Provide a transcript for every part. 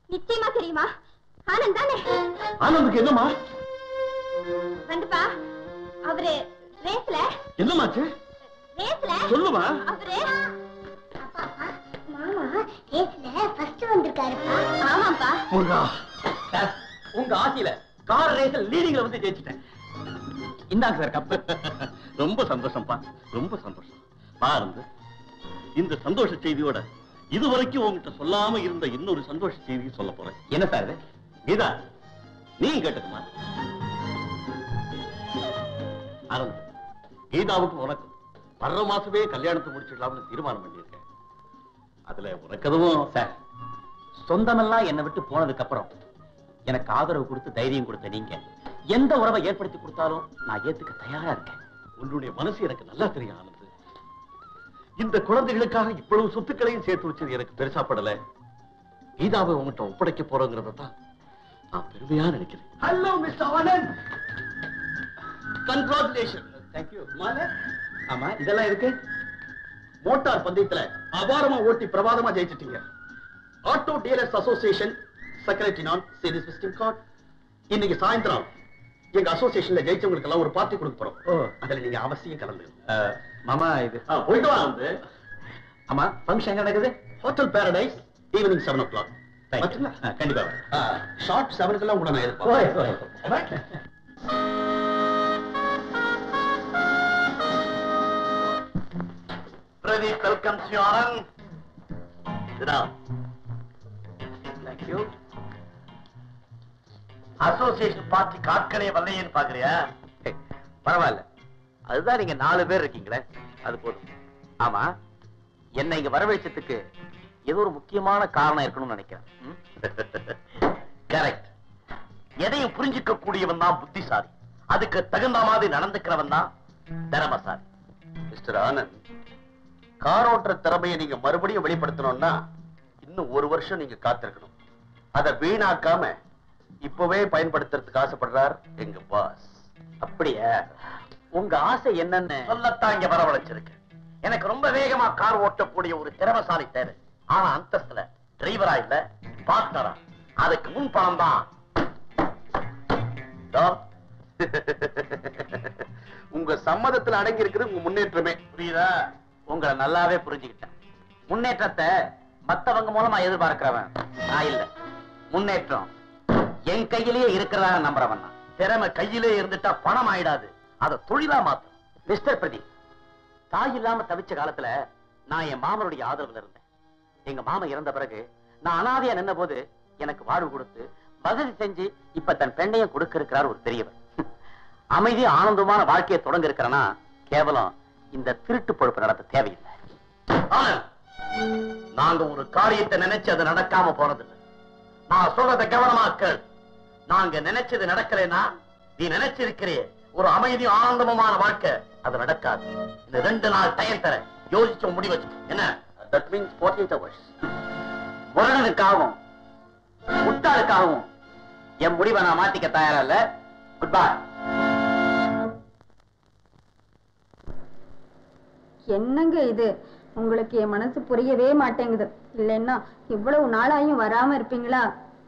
நிச்சயமா தெரியுமா ஆனந்த் தானே ஆனந்துக்கு என்னம்மா வந்துப்பா அவரு ரேஸ்ல என்னமாச்சு ரேஸ்ல சொல்லுமா அவரு மாமா ரேஸ்ல ஃபர்ஸ்ட் வந்திருக்காருப்பா ஆமாப்பா முருகா சார், உங்க ஆசையில கார் ரேஸ்ல லீடிங்ல வந்து ஜெயிச்சிட்டேன் இந்தாங்க சார் கப்பு ரொம்ப சந்தோஷம்ப்பா ரொம்ப சந்தோஷம் பாருங்க இந்த சந்தோஷ செய்தியோட இதுவரைக்கும் உங்ககிட்ட சொல்லாம இருந்த இன்னொரு சந்தோஷ செய்தியை சொல்ல போறேன் என்ன சார் இது கீதா நீ கேட்டுக்குமா ஆனந்த் கீதாவுக்கு உனக்கு வர்ற மாசமே கல்யாணத்தை முடிச்சிடலாம்னு தீர்மானம் பண்ணியிருக்கேன் அதுல உனக்கு எதுவும் சார் சொந்தமெல்லாம் என்னை விட்டு போனதுக்கு அப்புறம் எனக்கு ஆதரவு கொடுத்து தைரியம் கொடுத்த நீங்க எந்த உறவை ஏற்படுத்தி கொடுத்தாலும் நான் ஏத்துக்க தயாரா இருக்கேன் உன்னுடைய மனசு எனக்கு நல்லா தெரியும் ஆனந்த் இந்த குழந்தைகளுக்காக இவ்வளவு சொத்துக்களையும் சேர்த்து வச்சது எனக்கு பெருசா படல கீதாவை உங்ககிட்ட ஒப்படைக்க போறோங்கிறத தான் நான் பெருமையா நினைக்கிறேன் hello mister Anand congratulation thank you ஆமா இதெல்லாம் இருக்கு மோட்டார் பந்தயத்துல அபாரமா ஓட்டி பிரமாதமா ஜெயிச்சிட்டீங்க ஆட்டோ டீலர்ஸ் அசோசியேஷன் செக்ரட்டரி நான் சீரிஸ் விசிட்டிங் கார்டு இன்னைக்கு சாயந்தரம் எங்க அசோசியேஷன்ல ஜெயிச்சவங்களுக்கு எல்லாம் ஒரு பார்ட்டி கொடுக்க போறோம் ஓ. அதுல நீங்க அவசியம் கலந்து மாமா இது போயிட்டு வா வந்து ஆமா ஃபங்க்ஷன் எங்க நடக்குது hotel paradise evening seven o'clock Thank you. ஆ, கண்டிப்பா வரேன். ஷார்ட் செவனுக்கெல்லாம் கூட நான் ஓய், எதிர்பார்க்கிறேன் ஓய். Alright? Pradeep welcomes you, Anand. Sit down. Thank you. Association party காட்களே வரலையேன்னு பாக்குறியா பரவாயில்ல அதுதான் நீங்க நாலு பேர் இருக்கீங்களே அது போதும் ஆமா என்ன இங்க வரவழைச்சதுக்கு ஏதோ ஒரு முக்கியமான காரணம் இருக்கணும்னு நினைக்கிறேன் ம்? கரெக்ட் எதையும் புரிஞ்சுக்க கூடியவன் தான் புத்திசாலி அதுக்கு தகுந்த மாதிரி நடந்துக்கிறவன் தான் திறமசாலி மிஸ்டர் ஆனந்த் கார் ஓட்டுற திறமையை நீங்க மறுபடியும் வெளிப்படுத்தணும்னா இன்னும் ஒரு வருஷம் நீங்க காத்திருக்கணும் அதை வீணாக்காம இப்பவே பயன்படுத்துறதுக்கு ஆசைப்படுறார் எங்க பாஸ் அப்படியா உங்க ஆசை என்னன்னு சொல்லத்தான் இங்க வரவழைச்சிருக்கு எனக்கு ரொம்ப வேகமா கார் ஓட்டக்கூடிய ஒரு திறமசாலி தேவை ஆனா அந்தஸ்துல டிரைவரா இல்ல பார்ட்னரா அதுக்கு முன் பணம் தான் இதோ. உங்க சம்மதத்துல அடங்கி இருக்குது உங்க முன்னேற்றமே புரியுதா உங்களை நல்லாவே புரிஞ்சுக்கிட்டேன் முன்னேற்றத்தை மத்தவங்க மூலமா எதிர்பார்க்கிறவன் நான் இல்ல முன்னேற்றம் என் கையிலேயே இருக்கிறதா நம்புறவன் நான் திறமை கையிலே இருந்துட்டா பணம் ஆயிடாது அதை தொழிலா மாத்தும் மிஸ்டர் பிரதீப் தாய் இல்லாம தவிச்ச காலத்துல நான் என் மாமனுடைய ஆதரவுல இருந்தேன் எங்க மாமன் இறந்த பிறகு நான் அனாதையா நின்ன போது எனக்கு வாழ்வு கொடுத்து வசதி செஞ்சு இப்ப தன் பெண்ணையும் கொடுக்க இருக்கிறார் ஒரு பெரியவர் அமைதி ஆனந்தமான வாழ்க்கையை தொடங்க இருக்கிறனா கேவலம் இந்த திருட்டு பொழுப்பு நடத்த தேவையில்லை ஆனந்த், நாங்க ஒரு காரியத்தை நினைச்சு அது நடக்காம போனதில்லை நான் சொல்றத கவனமா கேள் நாங்க நினைச்சது நடக்கலைன்னா நீ நினைச்சிருக்கிறே ஒரு அமைதியும் ஆனந்தமுமான வாழ்க்கை அது நடக்காது இந்த ரெண்டு நாள் டயம் தர யோசிச்சு முடிவு வச்சு என்ன that means forty eight hours முரணனுக்காகவும் முட்டாளுக்காகவும் என் முடிவை நான் மாத்திக்க தயாரா இல்ல குட் பை என்னங்க இது உங்களுக்கு என் மனசு புரியவே மாட்டேங்குது இல்லைன்னா இவ்வளவு நாளாயும் வராம இருப்பீங்களா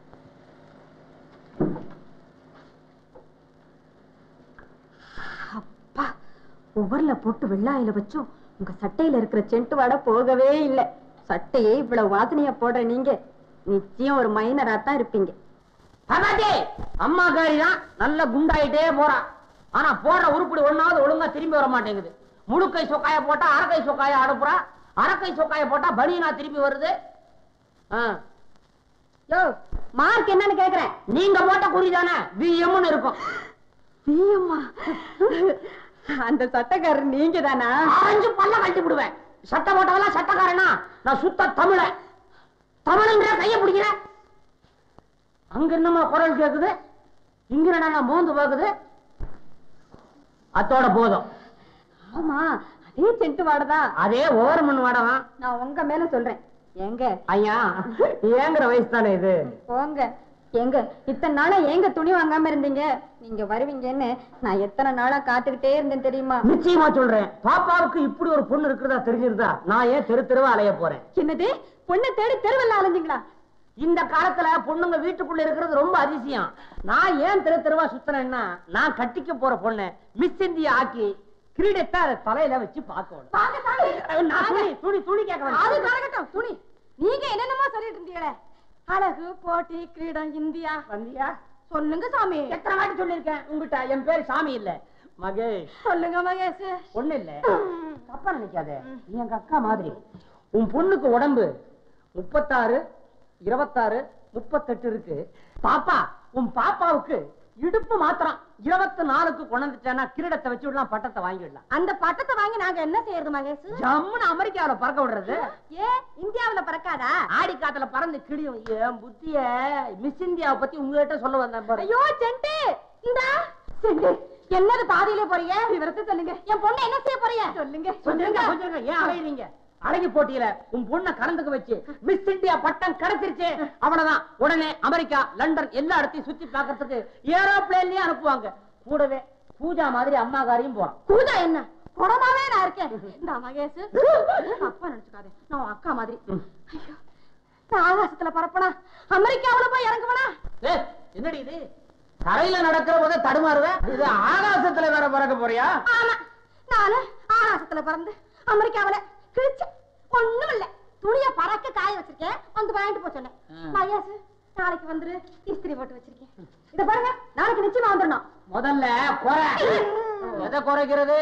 அப்பா ஒவ்வொருல போட்டு வெள்ளாயில வச்சும் உங்க சட்டையில இருக்கிற செண்டு வாடை போகவே இல்லை சட்டையே இவ்வளவு வாசனையா போடுற நீங்க நிச்சயம் ஒரு மைனரா தான் இருப்பீங்க பகவாஜி அம்மா காரி தான் நல்ல குண்டாயிட்டே போறான் ஆனா போடுற உருப்படி ஒண்ணாவது ஒழுங்கா திரும்பி வர மாட்டேங்குது முழுக்கை சொக்காய போட்டா அரக்கை சொக்காய அனுப்புறா அரக்கை சொக்காய போட்டா பனியனா திரும்பி வருது ஆ. யோ மார்க் என்னன்னு கேக்குறேன் நீங்க போட்ட குறி தானே விஎம்னு இருக்கும் நீயம்மா அந்த சட்டைக்காரர் நீங்க தானா ஆஞ்சு பல்ல கட்டி விடுவேன் சட்டை போட்டவெல்லாம் சட்டக்காரனா நான் சுத்த தமிழ தமிழ்ன்ற கைய பிடிக்கிறேன் அங்க என்னமா குரல் கேக்குது இங்க என்னடா மோந்து பாக்குது அத்தோட போதும் ஆமா அதே செண்டு வாடதான் அதே ஓரமன் வாடலாம் நான் உங்க மேல சொல்றேன் ஏங்க ஐயா ஏங்குற வயசு தானே இது போங்க எங்க இத்தனை நாளா ஏங்க துணி வாங்காம இருந்தீங்க நீங்க வருவீங்கன்னு நான் எத்தனை நாளா காத்துக்கிட்டே இருந்தேன் தெரியுமா நிச்சயமா சொல்றேன் பாப்பாவுக்கு இப்படி ஒரு பொண்ணு இருக்கிறதா தெரிஞ்சிருந்தா நான் ஏன் தெரு தெருவா அலைய போறேன் என்னது பொண்ணை தேடி தெருவெல்லாம் அலைஞ்சிங்களா இந்த காலத்துல பொண்ணுங்க வீட்டுக்குள்ள இருக்கிறது ரொம்ப அதிசயம் நான் ஏன் தெரு தெருவா சுத்தினேன்னா நான் கட்டிக்க போற பொண்ணு மிஸ் இந்தியா ஆக்கி கிரீடத்தை அதை தலையில வச்சு பார்க்கணும் வாங்க சாமி. நான் துணி துணி துணி கேட்க அது வேண்டாம். கரகட்டும் துணி நீங்க என்னென்னமோ சொல்லிட்டு இருந்தீங்களே அழகு போட்டி கிரீடம் இந்தியா வந்தியா சொல்லுங்க சாமி எத்தனை வாட்டி சொல்லிருக்கேன் உங்ககிட்ட என் பேர் சாமி இல்ல மகேஷ் சொல்லுங்க மகேஷ் ஒண்ணு இல்ல தப்பா நினைக்காத நீ எங்க அக்கா மாதிரி உன் பொண்ணுக்கு உடம்பு முப்பத்தாறு இருபத்தாறு முப்பத்தெட்டு இருக்கு பாப்பா உன் பாப்பாவுக்கு இடுப்பு மாத்திரம் இருபத்தி நாலுக்கு கொண்டுட்டேன்னா கிரீடத்தை வச்சு விடலாம் பட்டத்தை வாங்கிடலாம் அந்த பட்டத்தை வாங்கி நாங்க என்ன செய்யறது மகேஷ் ஜம்முன்னு அமெரிக்காவுல பறக்க விடுறது ஏ இந்தியாவுல பறக்காதா ஆடி காத்துல பறந்து கிடியும் என் புத்திய மிஸ் இந்தியாவை பத்தி உங்ககிட்ட சொல்ல வந்தேன் பாரு ஐயோ செண்டு இந்தா செண்டு என்னது பாதியிலே போறீங்க விவரத்தை சொல்லுங்க என் பொண்ணு என்ன செய்ய போறீங்க சொல்லுங்க கொஞ்சம் கொஞ்சம் இருங்க. ஏன் அலையுறீங்க அழகி போட்டியில உன் பொண்ணை கலந்துக்க வச்சு மிஸ் இந்தியா பட்டம் கிடைச்சிருச்சு அவ்வளவுதான் உடனே அமெரிக்கா லண்டன் எல்லா இடத்தையும் சுத்தி பார்க்கறதுக்கு ஏரோப்ளேன்லயே அனுப்புவாங்க கூடவே பூஜா மாதிரி அம்மாகாரியும் போறான் பூஜா என்ன குடமாவே நான் இருக்கேன் இந்த மகேஷ் அப்பா நினைச்சுக்காதே நான் உன் அக்கா மாதிரி ஐயோ நான் ஆகாசத்துல பறப்பனா அமெரிக்காவுல போய் இறங்குவனா ஏய், என்னடி இது தரையில நடக்கிற போதே தடுமாறுவேன் இது ஆகாசத்துல வேற பறக்க போறியா ஆமா நானு ஆகாசத்துல பறந்து அமெரிக்காவுல கிழிச்சு ஒண்ணும் இல்ல துணிய பறக்க காய வச்சிருக்கேன் வந்து வாங்கிட்டு போக சொன்னேன் ஆ. மகேஷ் நாளைக்கு வந்துரு இஸ்திரி போட்டு வச்சிருக்கேன் இத பாருங்க நாளைக்கு நிச்சயமா வந்துடணும் முதல்ல குறை எதை குறைக்கிறது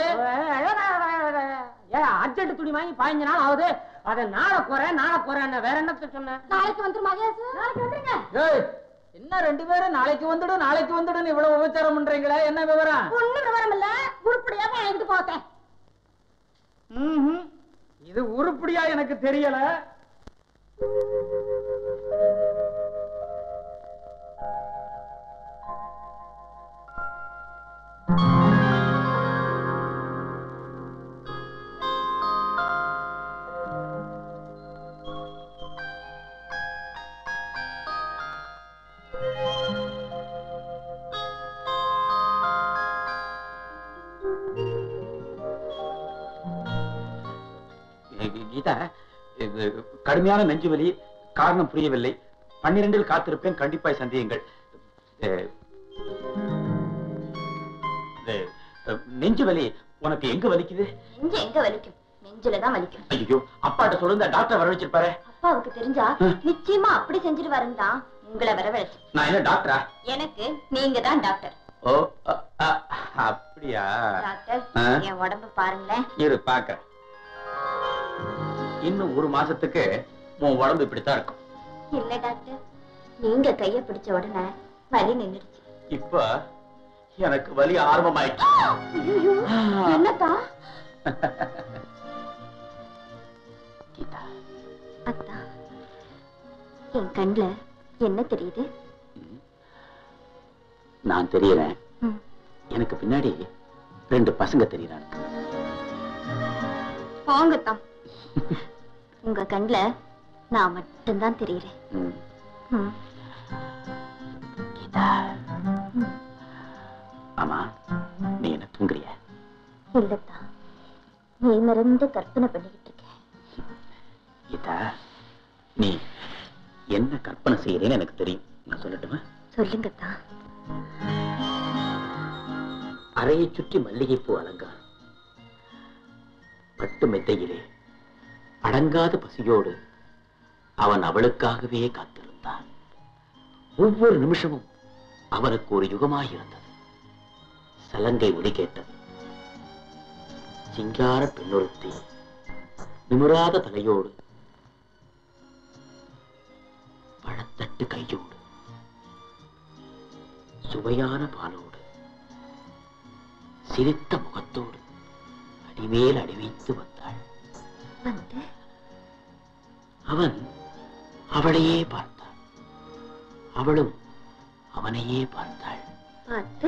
ஏ அர்ஜென்ட் துணி வாங்கி பதினஞ்சு நாள் ஆகுது அதை நாளை குறை நாளை குறைன்னு வேற என்னத்த சொன்னேன் நாளைக்கு வந்துரு மகேஷ் நாளைக்கு வந்துருங்க ஏய், என்ன ரெண்டு பேரும் நாளைக்கு வந்துடு நாளைக்கு வந்துடுன்னு இவ்வளவு உபச்சாரம் பண்றீங்களே என்ன விவரம் ஒண்ணும் விவரம் இல்ல உருப்படியா வாங்கிட்டு போத்தேன் ம்ஹும். இது உருப்படியா எனக்கு தெரியல கீதா இது கடுமையான நெஞ்சு வலி காரணம் புரியவில்லை பன்னிரண்டில் காத்திருப்பேன் கண்டிப்பாய் சந்தியுங்கள் அஹ், இது, அஹ், நெஞ்சு வலி உனக்கு எங்க வலிக்குது நெஞ்சு எங்க வலிக்கும் நெஞ்சில தான் வலிக்கும் ஐயோ அப்பாட்ட சொல்லுங்க டாக்டர் வர வச்சிருப்பாரு அப்பாவுக்கு தெரிஞ்சா ம். நிச்சயமா அப்படி செஞ்சிருவாருன்னு தான் உங்களை வரவழைச்சு நான் என்ன டாக்டரா எனக்கு நீங்க தான் டாக்டர் ஓ அ, அ, அப்படியா டாக்டர் ஆ? என் உடம்பு பாருங்களேன் இரு பாக்க இன்னும் ஒரு மாசத்துக்கு உன் உடம்பு இப்படித்தான் இருக்கும் இல்ல டாக்டர் நீங்க கைய பிடிச்ச உடனே வலி நின்னுடுச்சு இப்ப எனக்கு வலி ஆரம்பமாயிடுச்சு ஐயோ என்னத்தா கீதா அத்தா என் கண்ணுல என்ன தெரியுது நான் தெரியறேன் ம். எனக்கு பின்னாடி ரெண்டு பசங்க தெரியறாங்க போங்கத்தான் உங்க கண்ணுல நான் மட்டும்தான் தெரியுறேன் ம். ம். கீதா ஆமா நீ என்ன தூங்குறிய இல்லத்தா நீ மறந்து கற்பனை பண்ணிக்கிட்டு இருக்கேன் கீதா நீ என்ன கற்பனை செய்யறேன்னு எனக்கு தெரியும் நான் சொல்லட்டுமா சொல்லுங்கத்தா அறையை சுற்றி மல்லிகைப்பூ அலங்காரம் பட்டு மெத்தையிலே அடங்காத பசியோடு அவன் அவளுக்காகவே காத்திருந்தான் ஒவ்வொரு நிமிஷமும் அவனுக்கு ஒரு யுகமாயிருந்தது சலங்கை ஒலி கேட்டது சிங்கார பெண்ணொருத்தி நிமிராத தலையோடு பழத்தட்டு கையோடு சுவையான பாலோடு சிரித்த முகத்தோடு அடிமேல் அடி வைத்து வந்தாள் வந்து அவன் அவளையே பார்த்தான் அவளும் அவனையே பார்த்தாள் பார்த்து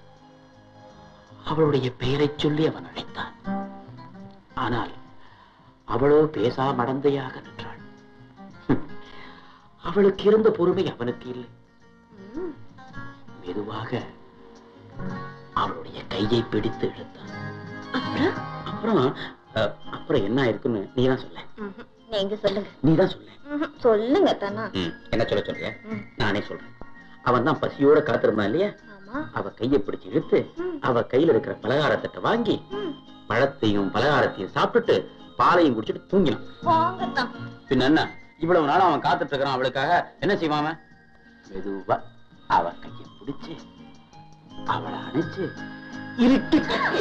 அவளுடைய பெயரைச் சொல்லி அவன் அழைத்தான் ஆனால் அவளோ பேசா மடந்தையாக நின்றாள் ஹம். அவளுக்கு இருந்த பொறுமை அவனுக்கு இல்லை ம், மெதுவாக அவளுடைய கையை பிடித்து இழுத்தான் அப்புறம் அப்புறம் அஹ், அப்புறம் என்ன இருக்குன்னு நீதான் சொல்ல ம்ஹும். நீங்க சொல்லுங்க நீ தான் சொல்லு ம்ஹும். சொல்லுங்க தானா ம், என்ன சொல்ல சொல்றியா ம். நானே சொல்றேன் அவன் தான் பசியோட காத்திருந்தான் இல்லையா ஆமா அவ கையை பிடிச்சு இழுத்து ம். அவ கையில இருக்கிற பலகாரத்தட்டை வாங்கி ம். பழத்தையும் பலகாரத்தையும் சாப்பிட்டுட்டு பாலையும் குடிச்சிட்டு தூங்கினான் போங்க தான் பின்ன என்ன இவ்வளவு நாள் அவன் காத்துட்டு இருக்கிறான் அவளுக்காக என்ன செய்வான் அவன்? மெதுவா அவ கையை பிடிச்சு அவளை அணைச்சு இருட்டி கட்டி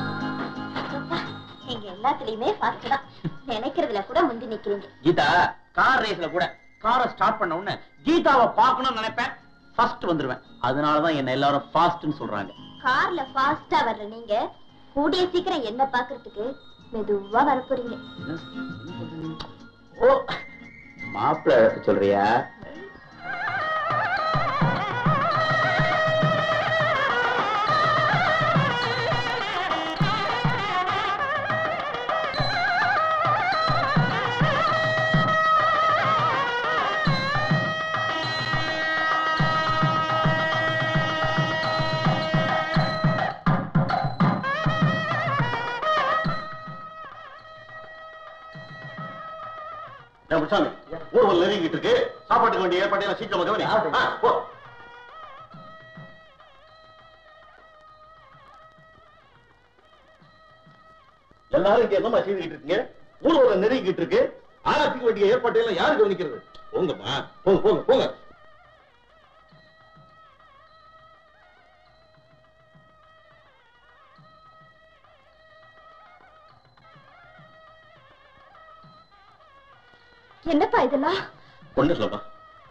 நீங்க எல்லாத்துலயுமே ஃபாஸ்ட் தான் நினைக்கிறதுல கூட முந்தி நிக்கிறீங்க கீதா கார் ரேஸ்ல கூட காரை ஸ்டார்ட் பண்ண உடனே கீதாவை பார்க்கணும்னு நினைப்பேன் ஃபர்ஸ்ட் வந்துருவேன் அதனாலதான் என்ன எல்லாரும் ஃபாஸ்ட்னு சொல்றாங்க கார்ல ஃபாஸ்டா வர்ற நீங்க கூடிய சீக்கிரம் என்ன பாக்குறதுக்கு மெதுவா வர போறீங்க என்ன- என்ன சொல்ற நீ? ஓ மாப்பிள்ளை அழைக்க சொல்றியா ஏன் முனுசாமி ஊர்வல் நெருங்கிட்டு இருக்கு சாப்பாட்டுக்கு வேண்டிய ஏற்பாட்டையெல்லாம் சீக்கிரமா கவனி ஆ, போ எல்லாரும் இங்க என்னமா செய்துகிட்டு இருக்கீங்க ஊர்வலம் நெருங்கிட்டு இருக்கு ஆராய்ச்சிக்கு வேண்டிய ஏற்பாட்டையெல்லாம் யாரு கவனிக்கிறது போங்கம்மா போங்க போங்க போங்க என்னப்பா இதெல்லாம் ஒண்ணு இல்லம்மா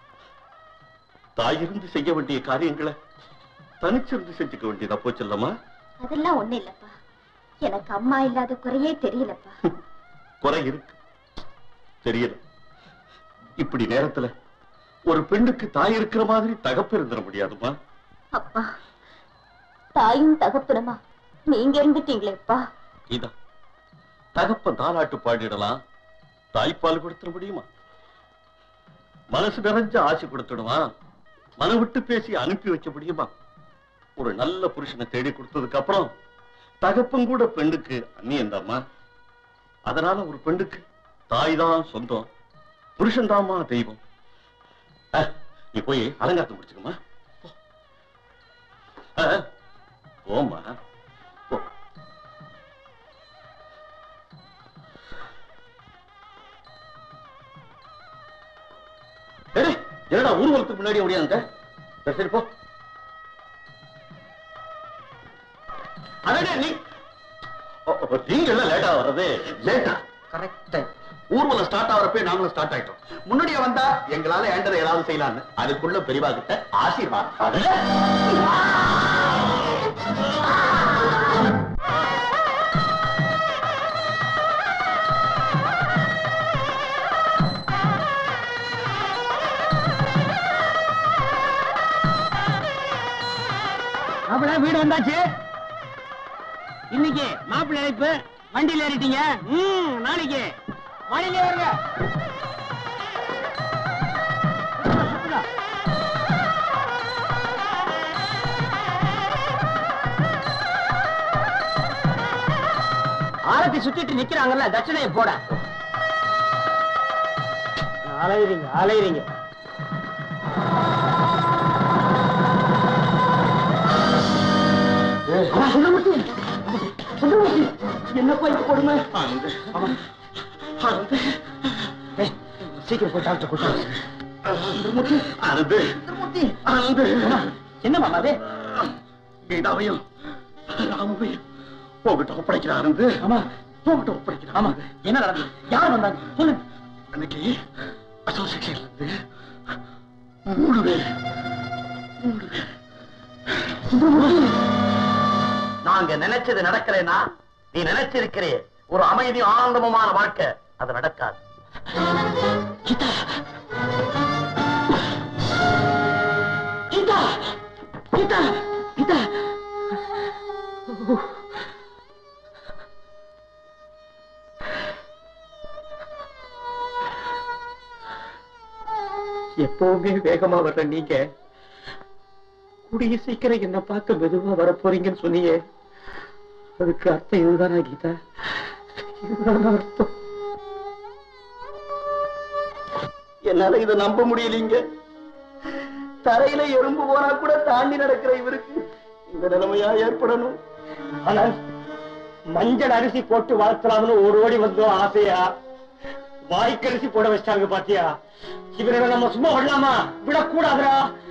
தாய் இருந்து செய்ய வேண்டிய காரியங்களை தனிச்சிருந்து செஞ்சுக்க வேண்டியதா போச்சுல்லம்மா அதெல்லாம் ஒண்ணு இல்லப்பா எனக்கு அம்மா இல்லாத குறையே தெரியலப்பா குறை இருக்கு தெரியல இப்படி நேரத்துல ஒரு பெண்ணுக்கு தாய் இருக்கிற மாதிரி தகப்பு இருந்துட முடியாதுமா அப்பா தாயும் தகப்பனுமா நீங்க இருந்துட்டீங்களேப்பா இதா தகப்பன் தாலாட்டு பாடிடலாம் தாய்ப்பால் கொடுத்துட முடியுமா மனசு நிறைஞ்ச ஆசை கொடுத்துடுவான் மன விட்டு பேசி அனுப்பி வைக்க முடியுமா ஒரு நல்ல புருஷனை தேடி கொடுத்ததுக்கு அப்புறம் தகப்பன் கூட பெண்ணுக்கு அந்நியந்தாம்மா அதனால ஒரு பெண்ணுக்கு தாய் தான் சொந்தம் புருஷன் தாம்மா தெய்வம் அஹ், நீ போய் அலங்காரத்தை முடிச்சுக்கமா போம்மா போ ஏய், என்னடா ஊர்வலத்துக்கு முன்னாடி ஓடியாங்க சரி சரி போ அடடே நீ ஓ, ஓ, நீங்க எல்லாம் லேட்டா வர்றது லேட்டா கரெக்ட் ஊர்வலம் ஸ்டார்ட் ஆகிறப்பே நாங்களும் ஸ்டார்ட் ஆயிட்டோம் முன்னாடியே வந்தா எங்களால ஏண்டதை ஏதாவது செய்யலாம்னு அதுக்குள்ள பெரியவா கிட்ட ஆசீர்வாதம் அடடே. மாப்பிள்ள வீடு வந்தாச்சு இன்னைக்கு மாப்பிள்ளை அழைப்பு வண்டியில ஏறிட்டீங்க ம் நாளைக்கு வண்டியில ஏறுங்க சுத்துங்க, சுத்துங்க. ஆரத்தி சுத்திட்டு நிக்கிறாங்கல்ல தட்சணையை போட அலையுறீங்க அலையுறீங்க என்னப்பா இப்ப கொடுமை ஆனந்து. ஆனந்து. சீக்கிரம் போய் டாக்டர் கூட்டு ஆனந்து. ஆனந்து. என்ன மாமா அது கீதாவையும் ராமுவையும் உங்ககிட்ட ஒப்படைக்கிறேன் ஆனந்து ஆமா உங்ககிட்ட ஒப்படைக்கிறேன் ஆமா என்ன நடந்தது யார் வந்தாங்க சொல்லுங்க அன்னைக்கு அசோசியேஷன்ல இருந்து மூணு பேர் நாங்க நினைச்சது நடக்கலைன்னா நீ நினைச்சிருக்கிறே ஒரு அமைதி ஆனந்தமான வாழ்க்கை அது நடக்காது கீதா கீதா கீதா கீதா எப்பவுமே வேகமா வர்ற நீங்க கூடிய சீக்கிரம் என்ன பார்க்க மெதுவா வர போறீங்கன்னு சொன்னீங்க அதுக்கு அர்த்தம் இதுதானா கீதா இதுதானா அர்த்தம் என்னால இதை நம்ப முடியலீங்க தரையில எறும்பு போனா கூட தாண்டி நடக்கிற இவருக்கு இந்த நிலைமையா ஏற்படணும் ஆனால் மஞ்சள் அரிசி போட்டு வளர்த்தலாம்னு ஒரு ஓடி வந்தோம் ஆசையா வாய்க்கரிசி போட வச்சிட்டாங்க பாத்தியா இவரை நம்ம சும்மா விடலாமா விடக்கூடாதுடா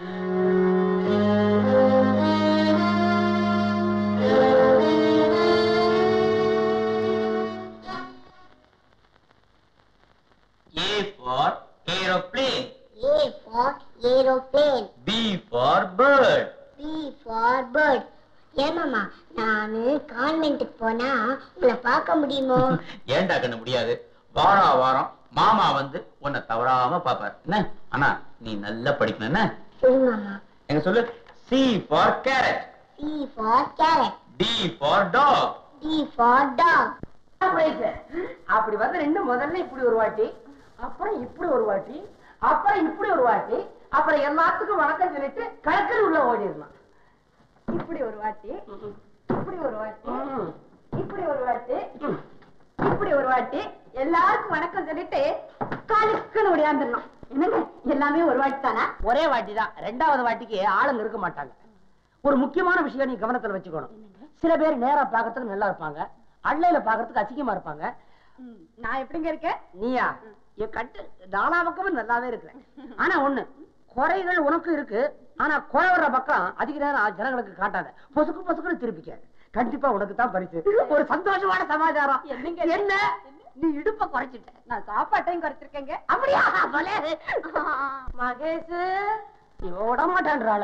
A for aeroplane. A for aeroplane. B for bird. B for bird. ஏமாமா நானு கான்வென்ட்டுக்கு போனா உங்களை பார்க்க முடியுமோ ஏன்டா கண்ணு முடியாது வாரா வாரம் மாமா வந்து உன்னை தவறாம பாப்பார் என்ன அண்ணா நீ நல்லா படிக்கணும் என்ன சரி மாமா எங்க சொல்லு C for carrot. C for carrot. D for dog. D for dog. அப்படி வந்து ரெண்டு முதல்ல இப்படி ஒரு வாட்டி அப்புறம் இப்படி ஒரு வாட்டி அப்புறம் இப்படி ஒரு வாட்டி அப்புறம் எல்லாத்துக்கும் வணக்கம் சொல்லிட்டு கலக்கல் உள்ள ஓடிடலாம் இப்படி ஒரு வாட்டி இப்படி ஒரு வாட்டி இப்படி ஒரு வாட்டி இப்படி ஒரு வாட்டி எல்லாருக்கும் வணக்கம் சொல்லிட்டு காலுக்குன்னு ஓடியாந்துடணும் என்னங்க எல்லாமே ஒரு வாட்டி தானா ஒரே வாட்டி தான் ரெண்டாவது வாட்டிக்கு ஆளுங்க இருக்க மாட்டாங்க ஒரு முக்கியமான விஷயம் நீ கவனத்துல வச்சுக்கணும் சில பேர் நேரா பார்க்கறதுக்கு நல்லா இருப்பாங்க அள்ளையில பார்க்கறதுக்கு அசிங்கமா இருப்பாங்க ம், நான் எப்படிங்க இருக்கேன் நீயா என் கட்டு நாலா பக்கமும் நல்லாவே இருக்கிறேன் ஆனா ஒண்ணு குறைகள் உனக்கு இருக்கு ஆனா குறை வர்ற பக்கம் அதிக நேரம் ஜனங்களுக்கு காட்டாத பொசுக்கு பொசுக்குன்னு திருப்பிக்க கண்டிப்பா உனக்கு தான் பரிசு ஒரு சந்தோஷமான சமாச்சாரம் என்னங்க? என்ன நீ இடுப்ப குறைச்சிட்ட நான் சாப்பாட்டையும் குறைச்சிருக்கேங்க அப்படியா பலே. மகேஷ் இவ விட மாட்டான்றாள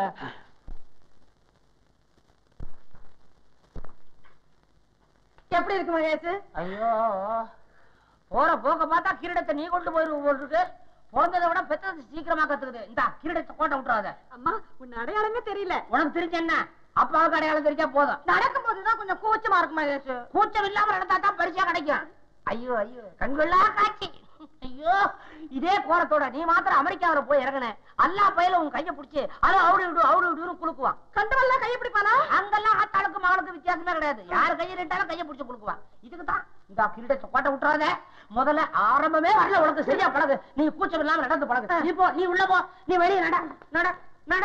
எப்படி இருக்கு மகேஷ் ஐயோ போற போக்க பார்த்தா கிரீடத்தை நீ கொண்டு போயிருவ போல் இருக்கு பிறந்ததை விட பெத்தது சீக்கிரமா கத்துக்குது இந்த கிரீடத்தை கோட்டை விட்டுறாத அம்மா உன் அடையாளமே தெரியல உனக்கு தெரிஞ்ச என்ன அப்பாவுக்கு அடையாளம் தெரிஞ்சா போதும் நடக்கும் போதுதான் கொஞ்சம் கூச்சமா இருக்கு மகேஷ் கூச்சம் இல்லாம நடந்தா தான் பரிசா கிடைக்கும் ஐயோ ஐயோ கண்கொள்ளா காட்சி ஐயோ இதே கோரத்தோட நீ மாத்திரம் அமெரிக்காவில போய் இறங்குன அல்லா பையில உன் கைய பிடிச்சு அத அவுடி விடு அவுடி விடுன்னு குலுக்குவான் கண்டவெல்லாம் கையை பிடிப்பானா அங்கெல்லாம் ஆத்தாளுக்கு மகளுக்கு வித்தியாசமே கிடையாது யாரு கையை நிட்டாலும் கையை பிடிச்சு குலுக்குவான் இதுக்கு தான் இந்த கிரீடத்தை கோட்டை விட்டுறாத முதல்ல ஆரம்பமே வரல உனக்கு சரியா பழகு நீ கூச்சம் இல்லாம நடந்து பழகு நீ போ நீ உள்ள போ நீ வெளியே நட நட நட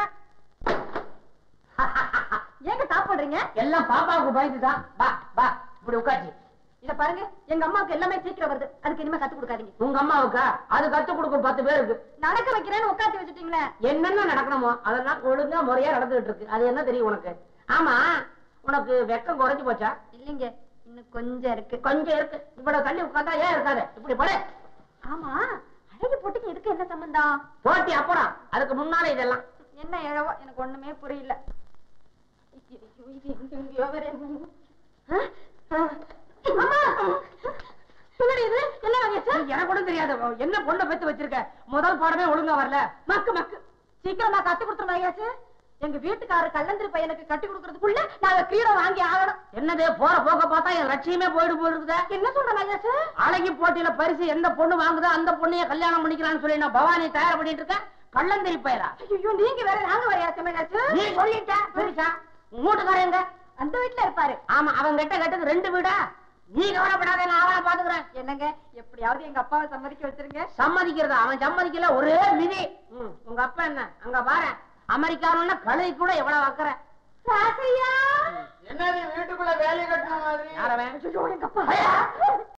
ஏங்க சாப்பிடுறீங்க எல்லாம் பாப்பாவுக்கு பயந்துதான் வா வா இப்படி உட்காந்து இத பாருங்க எங்க அம்மாவுக்கு எல்லாமே சீக்கிரம் வருது அதுக்கு இனிமே கத்து கொடுக்காதீங்க உங்க அம்மாவுக்கா அது கத்து கொடுக்கும் பத்து பேருக்கு நடக்க வைக்கிறேன்னு உட்காந்து வச்சுட்டீங்களே என்னென்ன நடக்கணுமோ அதெல்லாம் ஒழுங்கா முறையா நடந்துகிட்டு இருக்கு அது என்ன தெரியும் உனக்கு ஆமா உனக்கு வெக்கம் குறைஞ்சு போச்சா இல்லைங்க இன்னும் கொஞ்சம் இருக்கு கொஞ்சம் இருக்கு இவ்வளவு தள்ளி உட்காந்தா ஏன் இருக்காது இப்படி படு ஆமா அழகு போட்டுக்கு இதுக்கு என்ன சம்பந்தம் போட்டி அப்புறம் அதுக்கு முன்னால இதெல்லாம் என்ன எழவோ எனக்கு ஒண்ணுமே புரியல ஐயோ, இது எங்க எங்கேயோ வருது. ஆ? ஆ. அம்மா! என்னடி இது? என்ன மகேஷ்? எனக்கு கூட தெரியாது என்ன பொண்ணை பெத்து வச்சிருக்க முதல் பாடமே ஒழுங்கா வரல மக்கு மக்கு சீக்கிரமா கத்து கொடுத்துரு மகேஷ் எங்க வீட்டுக்காரர் கல்லந்திரி பையனுக்கு கட்டி கொடுக்கறதுக்குள்ள நாங்க கீழே வாங்கி ஆகணும் என்னது போற போக்க பார்த்தா என் லட்சியமே போயிட்டு போயிருக்குதே என்ன சொல்ற மகேஷ் அழகி போட்டியில பரிசு எந்த பொண்ணு வாங்குதோ அந்த பொண்ணைய கல்யாணம் பண்ணிக்கலாம்னு சொல்லி நான் பவானி தயார் பண்ணிட்டு இருக்கேன் கள்ளந்தெரி பயலா ஐயோ நீங்க வேற நாங்க வரையாச்சு மகேஷ் நீ சொல்லிட்ட பெருசா மூட்டுக்காரன் எங்க அந்த வீட்டுல இருப்பாரு ஆமா அவன் கிட்ட கட்டது ரெண்டு வீடா நீ கவலைப்படாத நான் அவனை பாத்துக்கிறேன் என்னங்க எப்படியாவது எங்க அப்பாவை சம்மதிக்க வச்சிருங்க சம்மதிக்கிறது அவன் சம்மதிக்கல ஒரே மிதி ம், உங்க அப்பா என்ன அங்க பாரு அமெரிக்காவுன்னா கழுதை கூட எவ்வளவு வைக்கிற ராசையா என்னது வீட்டுக்குள்ள வேலையை கட்டணும் மாதிரி யாரவன் ஐயோ, எங்க அப்பா